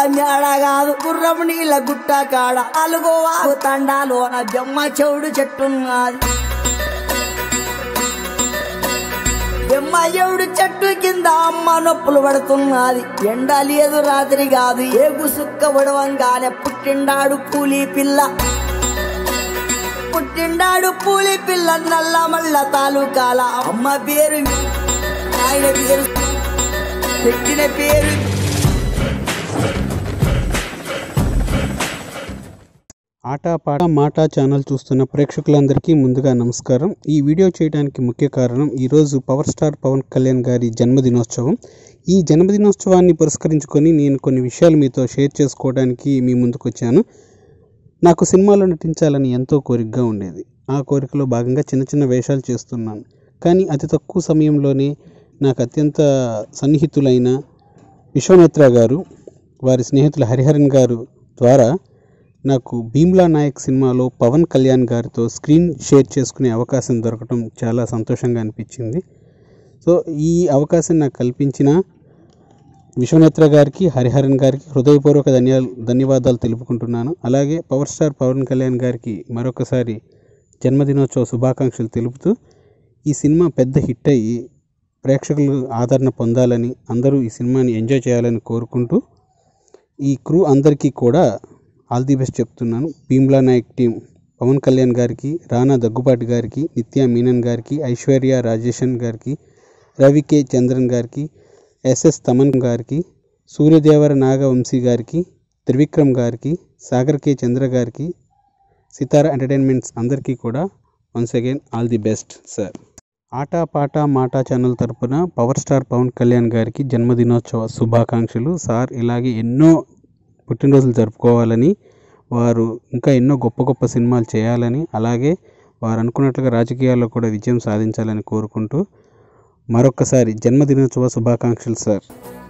మేడ కాదు గుర్రం నీళ్ళ గుట్ట కాడ అలుగోవాగు తండాలోన జమ్మ చెవుడు చెట్టున్నది జమ్మ చెవుడు చెట్టు కింద అమ్మ నొప్పులు పడుతున్నది ఎండ లేదు రాత్రి కాదు ఏ గుసుక్క పడవంగానే పుట్టిండాడు కూలీ పిల్ల పుట్టిండాడు పూలి పిల్ల నల్ల మల్ల తాలూకాల అమ్మ పేరు ఆయన పేరు పెట్టిన పేరు ఆటా పాట మాటా ఛానల్ చూస్తున్న ప్రేక్షకులందరికీ ముందుగా నమస్కారం ఈ వీడియో చేయడానికి ముఖ్య కారణం ఈరోజు పవర్ స్టార్ పవన్ కళ్యాణ్ గారి జన్మదినోత్సవం ఈ జన్మదినోత్సవాన్ని పురస్కరించుకొని నేను కొన్ని విషయాలు మీతో షేర్ చేసుకోవడానికి మీ ముందుకు వచ్చాను నాకు సినిమాలో నటించాలని ఎంతో కోరికగా ఉండేది ఆ కోరికలో భాగంగా చిన్న చిన్న వేషాలు చేస్తున్నాను కానీ అతి తక్కువ సమయంలోనే నాకు అత్యంత సన్నిహితులైన విశ్వనేత్ర గారు వారి స్నేహితులు హరిహరన్ గారు ద్వారా నాకు భీమ్లా నాయక్ సినిమాలో పవన్ కళ్యాణ్ గారితో స్క్రీన్ షేర్ చేసుకునే అవకాశం దొరకడం చాలా సంతోషంగా అనిపించింది సో ఈ అవకాశం నాకు కల్పించిన విశ్వనేత్ర గారికి హరిహరన్ గారికి హృదయపూర్వక ధన్యా ధన్యవాదాలు తెలుపుకుంటున్నాను అలాగే పవర్ స్టార్ పవన్ కళ్యాణ్ గారికి మరొకసారి జన్మదినోత్సవ శుభాకాంక్షలు తెలుపుతూ ఈ సినిమా పెద్ద హిట్ అయ్యి ప్రేక్షకులు ఆదరణ పొందాలని అందరూ ఈ సినిమాని ఎంజాయ్ చేయాలని కోరుకుంటూ ఈ క్రూ అందరికీ కూడా ఆల్ ది బెస్ట్ చెప్తున్నాను భీమ్లా నాయక్ టీం పవన్ కళ్యాణ్ గారికి రానా దగ్గుపాటి గారికి నిత్యా మీనన్ గారికి ఐశ్వర్య రాజేషన్ గారికి రవి కే చంద్రన్ గారికి ఎస్ఎస్ తమన్ గారికి సూర్యదేవర నాగవంశీ గారికి త్రివిక్రమ్ గారికి సాగర్ కే చంద్ర గారికి సితారా ఎంటర్టైన్మెంట్స్ అందరికీ కూడా once again all the best sir Aata Paata Maata channel తరపున పవర్ స్టార్ పవన్ కళ్యాణ్ గారికి జన్మదినోత్సవ శుభాకాంక్షలు సార్ ఇలాగే ఎన్నో పుట్టినరోజులు జరుపుకోవాలని వారు ఇంకా ఎన్నో గొప్ప గొప్ప సినిమాలు చేయాలని అలాగే వారు అనుకున్నట్లుగా రాజకీయాల్లో కూడా విజయం సాధించాలని కోరుకుంటూ మరొక్కసారి జన్మదినోత్సవ శుభాకాంక్షలు సార్